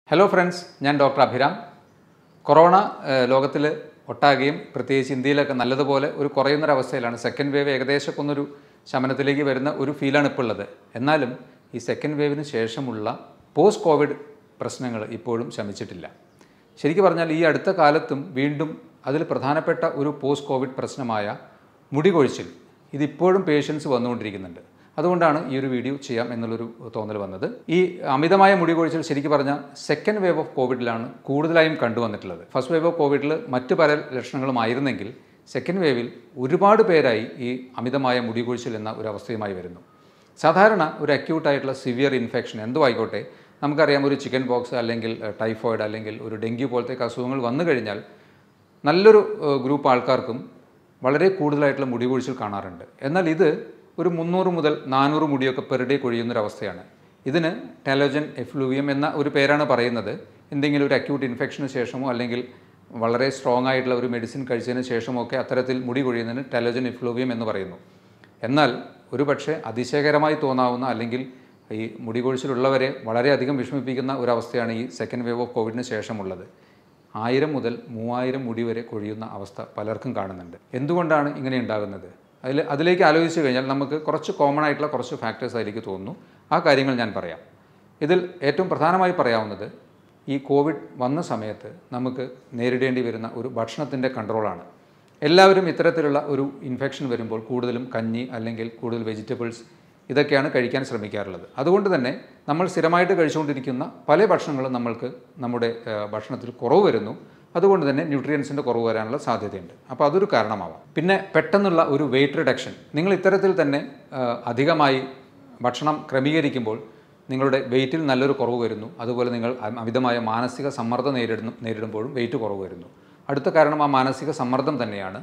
hello friends ഞാൻ doctor Abhiram corona ലോകത്തിൽ ഒട്ടാകെയും പ്രത്യേകിച്ച് ഇന്ത്യയിലൊക്കെ നല്ലതുപോലെ ഒരു കുറയുന്നൊരവസ്ഥയിലാണ് സെക്കൻഡ് വേവ് ഏകദേശമൊക്കെ ഒന്നൊരു ശമനത്തിലേക്ക് വരുന്ന ഒരു ഫീലാണ് ഇപ്പോൾ ഉള്ളത് എന്നാലും ഈ സെക്കൻഡ് വേവിന് ശേഷമുള്ള പോസ്റ്റ് കോവിഡ് പ്രശ്നങ്ങൾ ഇപ്പോഴും ശമിച്ചിട്ടില്ല ശരിക്കും പറഞ്ഞാൽ ഈ അടുത്ത കാലത്തും വീണ്ടും അതിൽ പ്രധാനപ്പെട്ട ഒരു പോസ്റ്റ് കോവിഡ് പ്രശ്നമായ മുടി കൊഴിച്ചിൽ ഇതിപ്പോഴും പേഷ്യൻസ് വന്നുകൊണ്ടിരിക്കുന്നുണ്ട് അതുകൊണ്ടാണ് ഈ ഒരു വീഡിയോ ചെയ്യാം എന്നുള്ളൊരു തോന്നൽ വന്നത് ഈ അമിതമായ മുടി കൊഴിച്ചിൽ ശരിക്കും പറഞ്ഞാൽ സെക്കൻഡ് വേവ് ഓഫ് കോവിഡിലാണ് കൂടുതലായും കണ്ടുവന്നിട്ടുള്ളത് ഫസ്റ്റ് വേവ് ഓഫ് കോവിഡിൽ മറ്റ് പല ലക്ഷണങ്ങളുമായിരുന്നെങ്കിൽ സെക്കൻഡ് വേവിൽ ഒരുപാട് പേരായി ഈ അമിതമായ മുടി കൊഴിച്ചിൽ എന്ന ഒരു അവസ്ഥയുമായി വരുന്നു സാധാരണ ഒരു അക്യൂട്ടായിട്ടുള്ള സിവിയർ ഇൻഫെക്ഷൻ എന്തോ ആയിക്കോട്ടെ നമുക്കറിയാം ഒരു ചിക്കൻ ബോക്സ് അല്ലെങ്കിൽ ടൈഫോയിഡ് അല്ലെങ്കിൽ ഒരു ഡെങ്കി പോലത്തെ അസുഖങ്ങൾ വന്നു കഴിഞ്ഞാൽ നല്ലൊരു ഏഹ്, ഗ്രൂപ്പ് ആൾക്കാർക്കും വളരെ കൂടുതലായിട്ടുള്ള മുടി കൊഴിച്ചിൽ കാണാറുണ്ട് എന്നാൽ ഇത് ഒരു മുന്നൂറ് മുതൽ നാനൂറ് മുടിയൊക്കെ പെർ ഡേ കൊഴിയുന്നൊരവസ്ഥയാണ് ഇതിന് ടെലോജൻ എഫ്ലൂവിയം എന്ന ഒരു പേരാണ് പറയുന്നത് എന്തെങ്കിലും ഒരു അക്യൂട്ട് ഇൻഫെക്ഷന് ശേഷമോ അല്ലെങ്കിൽ വളരെ സ്ട്രോങ് ആയിട്ടുള്ള ഒരു മെഡിസിൻ കഴിച്ചതിന് ശേഷമോ ഒക്കെ അത്തരത്തിൽ മുടി കൊഴിയുന്നതിന് ടെലോജൻ എഫ്ലൂവിയം എന്ന് പറയുന്നു എന്നാൽ ഒരു പക്ഷേ അതിശയകരമായി തോന്നാവുന്ന അല്ലെങ്കിൽ ഈ മുടി കൊഴിച്ചിലുള്ളവരെ വളരെയധികം വിഷമിപ്പിക്കുന്ന ഒരവസ്ഥയാണ് ഈ സെക്കൻഡ് വേവ് ഓഫ് കോവിഡിന് ശേഷമുള്ളത് ആയിരം മുതൽ മൂവായിരം മുടി വരെ കൊഴിയുന്ന അവസ്ഥ പലർക്കും കാണുന്നുണ്ട് എന്തുകൊണ്ടാണ് ഇങ്ങനെ ഉണ്ടാകുന്നത് അതിൽ അതിലേക്ക് ആലോചിച്ച് കഴിഞ്ഞാൽ നമുക്ക് കുറച്ച് കോമൺ ആയിട്ടുള്ള കുറച്ച് ഫാക്ടേഴ്സ് അതിലേക്ക് തോന്നുന്നു ആ കാര്യങ്ങൾ ഞാൻ പറയാം ഇതിൽ ഏറ്റവും പ്രധാനമായി പറയാവുന്നത് ഈ കോവിഡ് വന്ന സമയത്ത് നമുക്ക് നേരിടേണ്ടി വരുന്ന ഒരു ഭക്ഷണത്തിൻ്റെ കൺട്രോളാണ് എല്ലാവരും ഇത്തരത്തിലുള്ള ഒരു ഇൻഫെക്ഷൻ വരുമ്പോൾ കൂടുതലും കഞ്ഞി അല്ലെങ്കിൽ കൂടുതൽ വെജിറ്റബിൾസ് ഇതൊക്കെയാണ് കഴിക്കാൻ ശ്രമിക്കാറുള്ളത് അതുകൊണ്ട് തന്നെ നമ്മൾ സ്ഥിരമായിട്ട് കഴിച്ചുകൊണ്ടിരിക്കുന്ന പല ഭക്ഷണങ്ങളും നമ്മൾക്ക് നമ്മുടെ ആ, ഭക്ഷണത്തിൽ കുറവ് വരുന്നു അതുകൊണ്ട് തന്നെ ന്യൂട്രിയൻസിൻ്റെ കുറവ് വരാനുള്ള സാധ്യതയുണ്ട് അപ്പോൾ അതൊരു കാരണമാവാം പിന്നെ പെട്ടെന്നുള്ള ഒരു വെയിറ്റ് റിഡക്ഷൻ നിങ്ങൾ ഇത്തരത്തിൽ തന്നെ ആ, അധികമായി ഭക്ഷണം ക്രമീകരിക്കുമ്പോൾ നിങ്ങളുടെ വെയിറ്റിൽ നല്ലൊരു കുറവ് വരുന്നു അതുപോലെ നിങ്ങൾ അ- അമിതമായ മാനസിക സമ്മർദ്ദം നേരിടുന്നു നേരിടുമ്പോഴും വെയിറ്റ് കുറവ് വരുന്നു അടുത്ത കാരണം ആ മാനസിക സമ്മർദ്ദം തന്നെയാണ്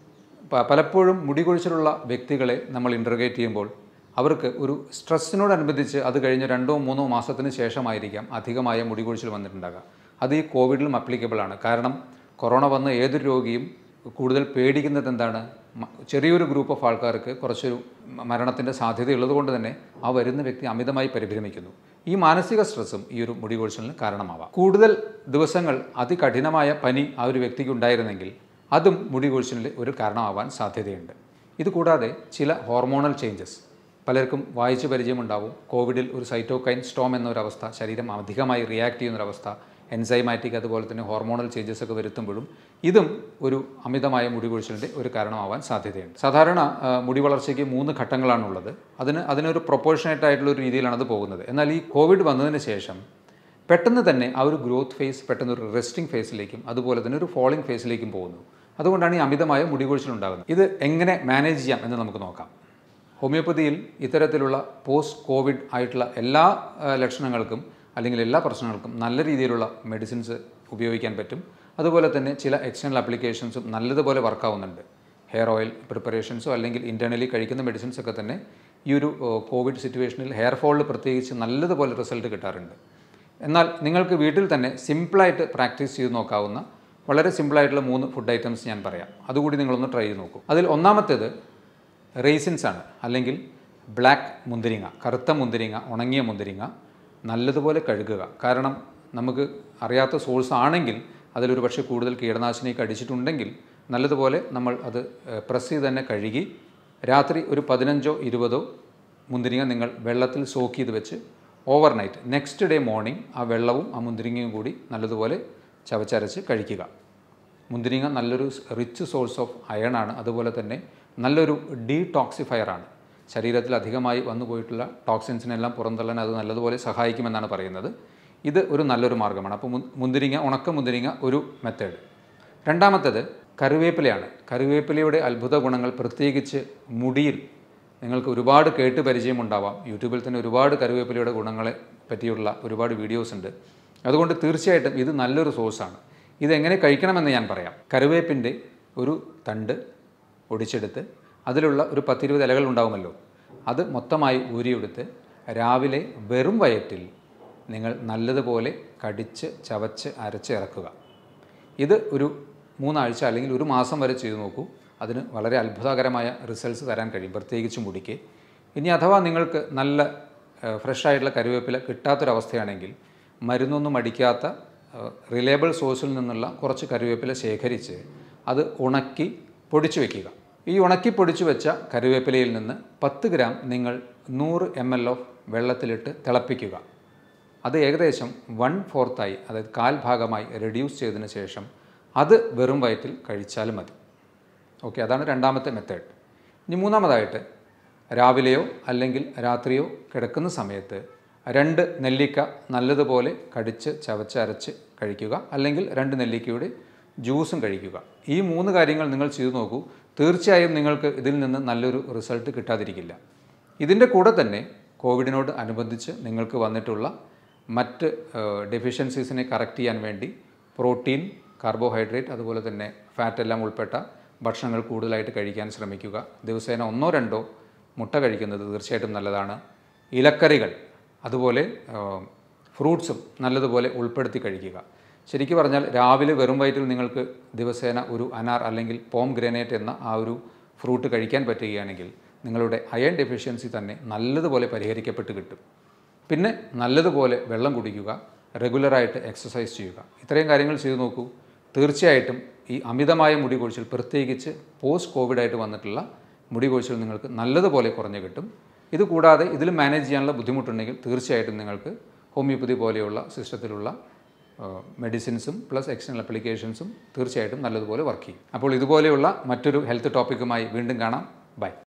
പ- പലപ്പോഴും മുടി കൊഴിച്ചിലുള്ള വ്യക്തികളെ നമ്മൾ ഇൻ്റർഗേറ്റ് ചെയ്യുമ്പോൾ അവർക്ക് ഒരു സ്ട്രെസ്സിനോടനുബന്ധിച്ച് അത് കഴിഞ്ഞ് രണ്ടോ മൂന്നോ മാസത്തിന് ശേഷമായിരിക്കാം അധികമായ മുടി കൊഴിച്ചിൽ വന്നിട്ടുണ്ടാകുക അത് ഈ കോവിഡിലും അപ്ലിക്കബിൾ ആണ് കാരണം കൊറോണ വന്ന ഏതൊരു രോഗിയും കൂടുതൽ പേടിക്കുന്നത് എന്താണ് മ- ചെറിയൊരു ഗ്രൂപ്പ് ഓഫ് ആൾക്കാർക്ക് കുറച്ചൊരു മ- മരണത്തിൻ്റെ സാധ്യതയുള്ളത് കൊണ്ട് തന്നെ ആ വരുന്ന വ്യക്തി അമിതമായി പരിഭ്രമിക്കുന്നു ഈ മാനസിക സ്ട്രെസ്സും ഈ ഒരു മുടി കൊഴിച്ചിലിന് കാരണമാവാം കൂടുതൽ ദിവസങ്ങൾ അതികഠിനമായ പനി ആ ഒരു വ്യക്തിക്ക് ഉണ്ടായിരുന്നെങ്കിൽ അതും മുടി കൊഴിച്ചിലിന് ഒരു കാരണമാവാൻ സാധ്യതയുണ്ട് ഇതുകൂടാതെ ചില ഹോർമോണൽ ചേഞ്ചസ് പലർക്കും വായിച്ച് പരിചയമുണ്ടാവും കോവിഡിൽ ഒരു സൈറ്റോകൈൻ സ്റ്റോം എന്നൊരവസ്ഥ ശരീരം അധികമായി റിയാക്ട് ചെയ്യുന്നൊരവസ്ഥ എൻസൈമാറ്റിക് അതുപോലെ തന്നെ ഹോർമോണൽ ചേഞ്ചസ് ഒക്കെ വരുത്തുമ്പോഴും ഇതും ഒരു അമിതമായ മുടി കൊഴിച്ചിലിൻ്റെ ഒരു കാരണമാവാൻ സാധ്യതയുണ്ട് സാധാരണ ആ, മുടി വളർച്ചയ്ക്ക് മൂന്ന് ഘട്ടങ്ങളാണുള്ളത് അതിന് അതിനൊരു പ്രൊപ്പോർഷനേറ്റ് ആയിട്ടുള്ള ഒരു രീതിയിലാണ് അത് പോകുന്നത് എന്നാൽ ഈ കോവിഡ് വന്നതിന് ശേഷം പെട്ടെന്ന് തന്നെ ആ ഒരു ഗ്രോത്ത് ഫേസ് പെട്ടെന്ന് ഒരു റെസ്റ്റിംഗ് ഫേസിലേക്കും അതുപോലെ തന്നെ ഒരു ഫോളിംഗ് ഫേസിലേക്കും പോകുന്നു അതുകൊണ്ടാണ് ഈ അമിതമായ മുടി കൊഴിച്ചിൽ ഉണ്ടാകുന്നത് ഇത് എങ്ങനെ മാനേജ് ചെയ്യാം എന്ന് നമുക്ക് നോക്കാം ഹോമിയോപ്പതിയിൽ ഇത്തരത്തിലുള്ള പോസ്റ്റ് കോവിഡ് ആയിട്ടുള്ള എല്ലാ ആ, ലക്ഷണങ്ങൾക്കും അല്ലെങ്കിൽ എല്ലാ പ്രശ്നങ്ങൾക്കും നല്ല രീതിയിലുള്ള മെഡിസിൻസ് ഉപയോഗിക്കാൻ പറ്റും അതുപോലെ തന്നെ ചില എക്സ്റ്റേണൽ ആപ്ലിക്കേഷൻസും നല്ലതുപോലെ വർക്കാവുന്നുണ്ട് ഹെയർ ഓയിൽ പ്രിപ്പറേഷൻസോ അല്ലെങ്കിൽ ഇൻറ്റേർണലി കഴിക്കുന്ന മെഡിസിൻസ് ഒക്കെ തന്നെ ഈ ഒരു ഓ, കോവിഡ് സിറ്റുവേഷനിൽ ഹെയർ ഫോളിൽ പ്രത്യേകിച്ച് നല്ലതുപോലെ റിസൾട്ട് കിട്ടാറുണ്ട് എന്നാൽ നിങ്ങൾക്ക് വീട്ടിൽ തന്നെ സിമ്പിളായിട്ട് പ്രാക്ടീസ് ചെയ്ത് നോക്കാവുന്ന വളരെ സിമ്പിളായിട്ടുള്ള മൂന്ന് ഫുഡ് ഐറ്റംസ് ഞാൻ പറയാം അതുകൂടി നിങ്ങളൊന്ന് ട്രൈ ചെയ്ത് നോക്കൂ അതിൽ ഒന്നാമത്തേത് റേസിൻസ് ആണ് അല്ലെങ്കിൽ ബ്ലാക്ക് മുന്തിരിങ്ങ കറുത്ത മുന്തിരിങ്ങ ഉണങ്ങിയ മുന്തിരിങ്ങ നല്ലതുപോലെ കഴുകുക കാരണം നമുക്ക് അറിയാത്ത സോഴ്സ് ആണെങ്കിൽ അതിലൊരു പക്ഷേ കൂടുതൽ കീടനാശിനിയൊക്കെ അടിച്ചിട്ടുണ്ടെങ്കിൽ നല്ലതുപോലെ നമ്മൾ അത് പ്രസ് ചെയ്ത് തന്നെ കഴുകി രാത്രി ഒരു പതിനഞ്ചോ ഇരുപതോ മുന്തിരിങ്ങ നിങ്ങൾ വെള്ളത്തിൽ സോക്ക് ചെയ്ത് വെച്ച് ഓവർനൈറ്റ് നെക്സ്റ്റ് ഡേ മോർണിംഗ് ആ വെള്ളവും ആ മുന്തിരിങ്ങയും കൂടി നല്ലതുപോലെ ചവച്ചരച്ച് കഴിക്കുക മുന്തിരിങ്ങ നല്ലൊരു റിച്ച് സോഴ്സ് ഓഫ് അയൺ ആണ് അതുപോലെ തന്നെ നല്ലൊരു ഡീടോക്സിഫയർ ആണ് ശരീരത്തിൽ അധികമായി വന്നു പോയിട്ടുള്ള ടോക്സിൻസിനെല്ലാം പുറന്തള്ളാൻ അത് നല്ലതുപോലെ സഹായിക്കുമെന്നാണ് പറയുന്നത് ഇത് ഒരു നല്ലൊരു മാർഗ്ഗമാണ് അപ്പോൾ മു- മുന്തിരിങ്ങ ഉണക്ക മുന്തിരിങ്ങ ഒരു മെത്തേഡ് രണ്ടാമത്തേത് കറിവേപ്പിലയാണ് കറിവേപ്പിലയുടെ അത്ഭുത ഗുണങ്ങൾ പ്രത്യേകിച്ച് മുടിയിൽ നിങ്ങൾക്ക് ഒരുപാട് കേട്ട് പരിചയമുണ്ടാവാം യൂട്യൂബിൽ തന്നെ ഒരുപാട് കറിവേപ്പിലയുടെ ഗുണങ്ങളെ പറ്റിയുള്ള ഒരുപാട് വീഡിയോസ് ഉണ്ട് അതുകൊണ്ട് തീർച്ചയായിട്ടും ഇത് നല്ലൊരു സോഴ്സാണ് ഇതെങ്ങനെ കഴിക്കണമെന്ന് ഞാൻ പറയാം കറിവേപ്പിൻ്റെ ഒരു തണ്ട് ഒടിച്ചെടുത്ത് അതിലുള്ള ഒരു പത്തിരുപത് ഇലകൾ ഉണ്ടാവുമല്ലോ അത് മൊത്തമായി ഊരിയെടുത്ത് രാവിലെ വെറും വയറ്റിൽ നിങ്ങൾ നല്ലതുപോലെ കടിച്ച് ചവച്ച് അരച്ച് ഇറക്കുക ഇത് ഒരു മൂന്നാഴ്ച അല്ലെങ്കിൽ ഒരു മാസം വരെ ചെയ്തു നോക്കൂ അതിന് വളരെ അത്ഭുതകരമായ റിസൾട്ട്സ് തരാൻ കഴിയും പ്രത്യേകിച്ച് മുടിക്ക് ഇനി അഥവാ നിങ്ങൾക്ക് നല്ല ഫ്രഷ് ആയിട്ടുള്ള കറിവേപ്പില കിട്ടാത്തൊരവസ്ഥയാണെങ്കിൽ മരുന്നൊന്നും അടിക്കാത്ത റിലയബിൾ സോഴ്സിൽ നിന്നുള്ള കുറച്ച് കറിവേപ്പില ശേഖരിച്ച് അത് ഉണക്കി പൊടിച്ചു വയ്ക്കുക ഈ ഉണക്കി പൊടിച്ചു വെച്ച കറിവേപ്പിലയിൽ നിന്ന് പത്ത് ഗ്രാം നിങ്ങൾ നൂറ് എം എൽ ഓഫ് വെള്ളത്തിലിട്ട് തിളപ്പിക്കുക അത് ഏകദേശം വൺ ഫോർത്തായി അതായത് കാൽ ഭാഗമായി റെഡ്യൂസ് ചെയ്തതിന് ശേഷം അത് വെറും വയറ്റിൽ കഴിച്ചാൽ മതി ഓക്കെ അതാണ് രണ്ടാമത്തെ മെത്തേഡ് ഇനി മൂന്നാമതായിട്ട് രാവിലെയോ അല്ലെങ്കിൽ രാത്രിയോ കിടക്കുന്ന സമയത്ത് രണ്ട് നെല്ലിക്ക നല്ലതുപോലെ കടിച്ച് ചവച്ചരച്ച് കഴിക്കുക അല്ലെങ്കിൽ രണ്ട് നെല്ലിക്കയുടെ ജ്യൂസും കഴിക്കുക ഈ മൂന്ന് കാര്യങ്ങൾ നിങ്ങൾ ചെയ്തു നോക്കൂ തീർച്ചയായും നിങ്ങൾക്ക് ഇതിൽ നിന്ന് നല്ലൊരു റിസൾട്ട് കിട്ടാതിരിക്കില്ല ഇതിൻ്റെ കൂടെ തന്നെ കോവിഡിനോട് അനുബന്ധിച്ച് നിങ്ങൾക്ക് വന്നിട്ടുള്ള മറ്റ് ഡെഫിഷ്യൻസീസിനെ കറക്റ്റ് ചെയ്യാൻ വേണ്ടി പ്രോട്ടീൻ കാർബോഹൈഡ്രേറ്റ് അതുപോലെ തന്നെ ഫാറ്റ് എല്ലാം ഉൾപ്പെട്ട ഭക്ഷണങ്ങൾ കൂടുതലായിട്ട് കഴിക്കാൻ ശ്രമിക്കുക ദിവസേന ഒന്നോ രണ്ടോ മുട്ട കഴിക്കുന്നത് തീർച്ചയായിട്ടും നല്ലതാണ് ഇലക്കറികൾ അതുപോലെ ഫ്രൂട്ട്സും നല്ലതുപോലെ ഉൾപ്പെടുത്തി കഴിക്കുക ശരിക്കും പറഞ്ഞാൽ രാവിലെ വെറും വയറ്റിൽ നിങ്ങൾക്ക് ദിവസേന ഒരു അനാർ അല്ലെങ്കിൽ പോം ഗ്രനേറ്റ് എന്ന ആ ഒരു ഫ്രൂട്ട് കഴിക്കാൻ പറ്റുകയാണെങ്കിൽ നിങ്ങളുടെ അയൺ ഡെഫിഷ്യൻസി തന്നെ നല്ലതുപോലെ പരിഹരിക്കപ്പെട്ട് കിട്ടും പിന്നെ നല്ലതുപോലെ വെള്ളം കുടിക്കുക റെഗുലറായിട്ട് എക്സസൈസ് ചെയ്യുക ഇത്രയും കാര്യങ്ങൾ ചെയ്തു നോക്കൂ തീർച്ചയായിട്ടും ഈ അമിതമായ മുടി കൊഴിച്ചിൽ പ്രത്യേകിച്ച് പോസ്റ്റ് കോവിഡായിട്ട് വന്നിട്ടുള്ള മുടി കൊഴിച്ചിൽ നിങ്ങൾക്ക് നല്ലതുപോലെ കുറഞ്ഞു കിട്ടും ഇത് കൂടാതെ ഇതിൽ മാനേജ് ചെയ്യാനുള്ള ബുദ്ധിമുട്ടുണ്ടെങ്കിൽ തീർച്ചയായിട്ടും നിങ്ങൾക്ക് ഹോമിയോപ്പതി പോലെയുള്ള സിസ്റ്റത്തിലുള്ള മെഡിസിൻസും പ്ലസ് എക്സ്റ്റേണൽ അപ്ലിക്കേഷൻസും തീർച്ചയായിട്ടും നല്ലതുപോലെ വർക്ക് ചെയ്യും അപ്പോൾ ഇതുപോലെയുള്ള മറ്റൊരു ഹെൽത്ത് ടോപ്പിക്കുമായി വീണ്ടും കാണാം ബൈ